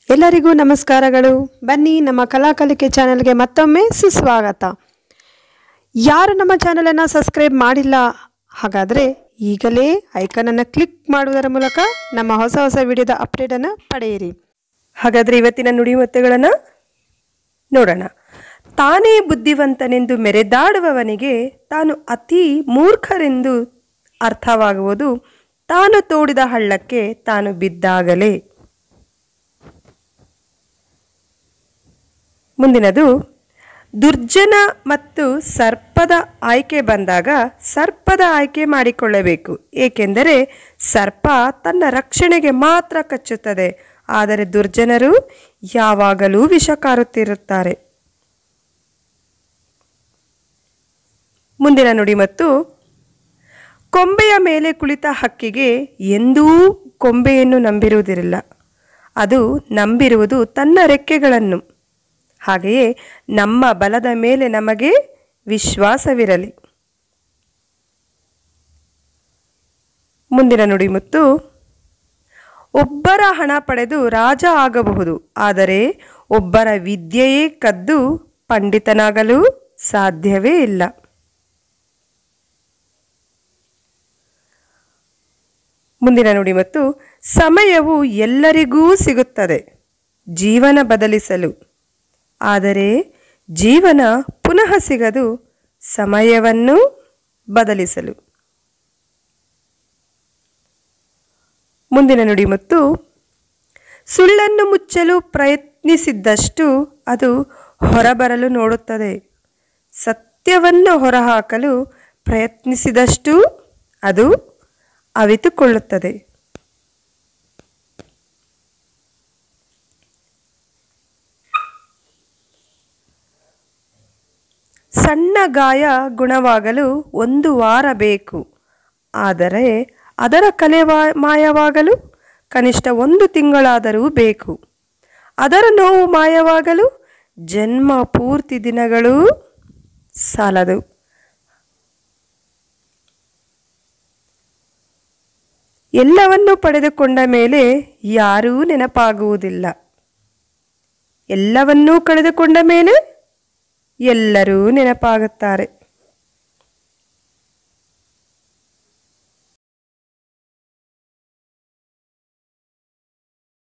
ಎಲ್ಲರಿಗೂ ನಮಸ್ಕಾರಗಳು ಬನ್ನಿ ನಮ್ಮ ಕಲಾಕಲಿಕೆ ಚಾನೆಲ್ಗೆ ಮತ್ತೊಮ್ಮೆ ಸುಸ್ವಾಗತ ಯಾರು ನಮ್ಮ ಚಾನಲನ್ನು ಸಬ್ಸ್ಕ್ರೈಬ್ ಮಾಡಿಲ್ಲ ಹಾಗಾದರೆ ಈಗಲೇ ಐಕನನ್ನು ಕ್ಲಿಕ್ ಮಾಡುವುದರ ಮೂಲಕ ನಮ್ಮ ಹೊಸ ಹೊಸ ವಿಡಿಯೋದ ಅಪ್ಡೇಟನ್ನು ಪಡೆಯಿರಿ ಹಾಗಾದ್ರೆ ಇವತ್ತಿನ ನುಡಿಮುತ್ತುಗಳನ್ನು ನೋಡೋಣ ತಾನೇ ಬುದ್ಧಿವಂತನೆಂದು ಮೆರೆದಾಡುವವನಿಗೆ ತಾನು ಅತಿ ಮೂರ್ಖರೆಂದು ಅರ್ಥವಾಗುವುದು ತಾನು ತೋಡಿದ ಹಳ್ಳಕ್ಕೆ ತಾನು ಬಿದ್ದಾಗಲೇ ಮುಂದಿನದು ದುರ್ಜನ ಮತ್ತು ಸರ್ಪದ ಆಯ್ಕೆ ಬಂದಾಗ ಸರ್ಪದ ಆಯ್ಕೆ ಮಾಡಿಕೊಳ್ಳಬೇಕು ಏಕೆಂದರೆ ಸರ್ಪ ತನ್ನ ರಕ್ಷಣೆಗೆ ಮಾತ್ರ ಕಚ್ಚುತ್ತದೆ ಆದರೆ ದುರ್ಜನರು ಯಾವಾಗಲೂ ವಿಷ ಕಾರುತ್ತಿರುತ್ತಾರೆ ಮುಂದಿನ ನುಡಿ ಮತ್ತು ಕೊಂಬೆಯ ಮೇಲೆ ಕುಳಿತ ಹಕ್ಕಿಗೆ ಎಂದೂ ಕೊಂಬೆಯನ್ನು ನಂಬಿರುವುದಿಲ್ಲ ಅದು ನಂಬಿರುವುದು ತನ್ನ ರೆಕ್ಕೆಗಳನ್ನು ಹಾಗೆಯೇ ನಮ್ಮ ಬಲದ ಮೇಲೆ ನಮಗೆ ವಿಶ್ವಾಸವಿರಲಿ ಮುಂದಿನ ನುಡಿಮುತ್ತು ಒಬ್ಬರ ಹಣ ಪಡೆದು ರಾಜ ಆಗಬಹುದು ಆದರೆ ಒಬ್ಬರ ವಿದ್ಯೆಯೇ ಕದ್ದು ಪಂಡಿತನಾಗಲು ಸಾಧ್ಯವೇ ಇಲ್ಲ ಮುಂದಿನ ನುಡಿ ಮತ್ತು ಸಮಯವು ಎಲ್ಲರಿಗೂ ಸಿಗುತ್ತದೆ ಜೀವನ ಬದಲಿಸಲು ಆದರೆ ಜೀವನ ಪುನಃ ಸಿಗದು ಸಮಯವನ್ನು ಬದಲಿಸಲು ಮುಂದಿನ ನುಡಿ ಮತ್ತು ಸುಳ್ಳನ್ನು ಮುಚ್ಚಲು ಪ್ರಯತ್ನಿಸಿದ್ದಷ್ಟು ಅದು ಹೊರಬರಲು ನೋಡುತ್ತದೆ ಸತ್ಯವನ್ನು ಹೊರಹಾಕಲು ಪ್ರಯತ್ನಿಸಿದಷ್ಟು ಅದು ಅವಿತುಕೊಳ್ಳುತ್ತದೆ ಸಣ್ಣ ಗಾಯ ಗುಣವಾಗಲು ಒಂದು ವಾರ ಬೇಕು ಆದರೆ ಅದರ ಕಲೆ ವಾ- ಮಾಯವಾಗಲು ಕನಿಷ್ಠ ಒಂದು ತಿಂಗಳಾದರೂ ಬೇಕು ಅದರ ನೋವು ಮಾಯವಾಗಲು ಜನ್ಮ ಪೂರ್ತಿ ದಿನಗಳು ಸಾಲದು ಎಲ್ಲವನ್ನೂ ಪಡೆದುಕೊಂಡ ಮೇಲೆ ಯಾರೂ ನೆನಪಾಗುವುದಿಲ್ಲ ಎಲ್ಲವನ್ನೂ ಕಳೆದುಕೊಂಡ ಮೇಲೆ ಎಲ್ಲರೂ ನೆನಪಾಗುತ್ತಾರೆ